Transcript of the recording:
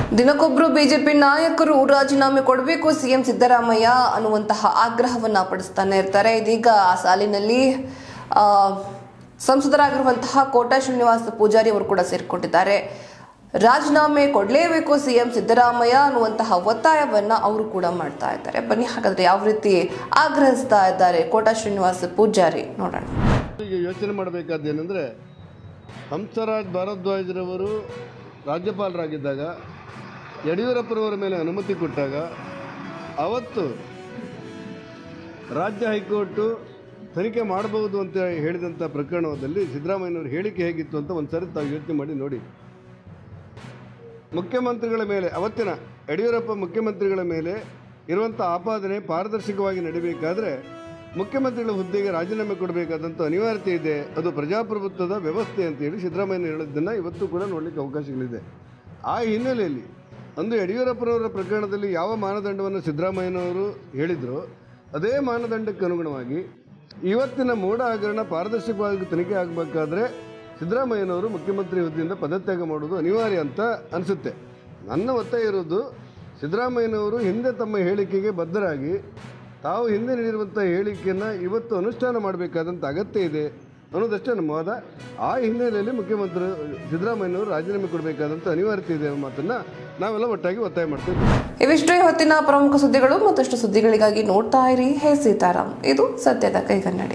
ದಿನಕ್ಕೊಬ್ರು BJP ನಾಯಕರು ರಾಜೀನಾಮೆ ಕೊಡಬೇಕು ಸಿಎಂ ಸಿದ್ದರಾಮಯ್ಯ ಅನ್ನುವಂತಹ ಆಗ್ರಹವನ್ನ ಪಡಿಸ್ತಾನೆ ಇರ್ತಾರೆ ಇದೀಗ ಆ ಸಾಲಿನಲ್ಲಿ ಆ, ಸಂಸದರಾಗಿರುವಂತಹ ಕೋಟಾ ಶ್ರೀನಿವಾಸ ಪೂಜಾರಿ ಅವರು ಕೂಡ ಸೇರಿಕೊಂಡಿದ್ದಾರೆ ರಾಜೀನಾಮೆ ಕೊಡಲೇಬೇಕು ಸಿಎಂ ಸಿದ್ದರಾಮಯ್ಯ ಅನ್ನುವಂತಹ ಒತ್ತಾಯವನ್ನ ಅವರು ಕೂಡ ಮಾಡ್ತಾ ಇದ್ದಾರೆ ಬನ್ನಿ ಹಾಗಾದ್ರೆ ಯಾವ ರೀತಿ ಆಗ್ರಹಿಸ್ತಾ ಇದ್ದಾರೆ ಕೋಟಾ ಶ್ರೀನಿವಾಸ ಪೂಜಾರಿ ನೋಡೋಣ ಈಗ ಯೋಚನೆ ಮಾಡಬೇಕಾದ್ದೇನೆಂದರೆ ಹಂಸರಾಜ್ ಭಾರದ್ವಾಜರವರು ರಾಜ್ಯಪಾಲರಾಗಿದ್ದಾಗ ಯಡಿಯೂರಪ್ಪರವರ ಮೇಲೆ ಅನುಮತಿ ಕೊಟ್ಟಾಗ ಅವತ್ತು ರಾಜ್ಯ ಹೈಕೋರ್ಟು ತನಿಖೆ ಮಾಡಬಹುದು ಅಂತ ಹೇಳಿದಂಥ ಪ್ರಕರಣದಲ್ಲಿ ಸಿದ್ದರಾಮಯ್ಯನವ್ರ ಹೇಳಿಕೆ ಹೇಗಿತ್ತು ಅಂತ ಒಂದು ಸರಿ ತಾವು ಯೋಚನೆ ಮಾಡಿ ನೋಡಿ ಮುಖ್ಯಮಂತ್ರಿಗಳ ಮೇಲೆ ಅವತ್ತಿನ ಯಡಿಯೂರಪ್ಪ ಮುಖ್ಯಮಂತ್ರಿಗಳ ಮೇಲೆ ಇರುವಂಥ ಆಪಾದನೆ ಪಾರದರ್ಶಕವಾಗಿ ನಡೀಬೇಕಾದ್ರೆ ಮುಖ್ಯಮಂತ್ರಿಗಳ ಹುದ್ದೆಗೆ ರಾಜೀನಾಮೆ ಕೊಡಬೇಕಾದಂಥ ಅನಿವಾರ್ಯತೆ ಇದೆ ಅದು ಪ್ರಜಾಪ್ರಭುತ್ವದ ವ್ಯವಸ್ಥೆ ಅಂತ ಹೇಳಿ ಸಿದ್ದರಾಮಯ್ಯ ಹೇಳಿದ್ದನ್ನು ಇವತ್ತು ಕೂಡ ನೋಡಲಿಕ್ಕೆ ಅವಕಾಶಗಳಿದೆ ಆ ಹಿನ್ನೆಲೆಯಲ್ಲಿ ಅಂದು ಯಡಿಯೂರಪ್ಪನವರ ಪ್ರಕರಣದಲ್ಲಿ ಯಾವ ಮಾನದಂಡವನ್ನು ಸಿದ್ದರಾಮಯ್ಯನವರು ಹೇಳಿದ್ರು ಅದೇ ಮಾನದಂಡಕ್ಕೆ ಅನುಗುಣವಾಗಿ ಇವತ್ತಿನ ಮೋಡ ಹಗರಣ ಪಾರದರ್ಶಕವಾಗಿ ತನಿಖೆ ಆಗಬೇಕಾದ್ರೆ ಸಿದ್ದರಾಮಯ್ಯನವರು ಮುಖ್ಯಮಂತ್ರಿ ಹುದ್ದೆಯಿಂದ ಪದತ್ಯಾಗ ಮಾಡೋದು ಅನಿವಾರ್ಯ ಅಂತ ಅನಿಸುತ್ತೆ ನನ್ನ ಒತ್ತಾಯ ಇರೋದು ಸಿದ್ದರಾಮಯ್ಯನವರು ಹಿಂದೆ ತಮ್ಮ ಹೇಳಿಕೆಗೆ ಬದ್ಧರಾಗಿ ತಾವು ಹಿಂದೆ ನೀಡಿರುವಂಥ ಹೇಳಿಕೆಯನ್ನು ಇವತ್ತು ಅನುಷ್ಠಾನ ಮಾಡಬೇಕಾದಂಥ ಅಗತ್ಯ ಇದೆ ಅನ್ನೋದಷ್ಟೇ ನಮ್ಮ ವಾದ ಆ ಹಿನ್ನೆಲೆಯಲ್ಲಿ ಮುಖ್ಯಮಂತ್ರಿ ಸಿದ್ದರಾಮಯ್ಯನವರು ರಾಜೀನಾಮೆ ಕೊಡಬೇಕಾದಂಥ ಅನಿವಾರ್ಯತೆ ಇದೆ ಅನ್ನೋ ಮಾತನ್ನು ನಾವೆಲ್ಲ ಒಟ್ಟಾಗಿ ಒತ್ತಾಯ ಮಾಡ್ತೀವಿ ಇವಿಷ್ಟೇ ಹೊತ್ತಿನ ಪ್ರಮುಖ ಸುದ್ದಿಗಳು ಮತ್ತಷ್ಟು ಸುದ್ದಿಗಳಿಗಾಗಿ ನೋಡ್ತಾ ಇರಿ ಹೇ ಸೀತಾರಾಮ್ ಇದು ಸತ್ಯದ ಕೈಗನ್ನಡಿ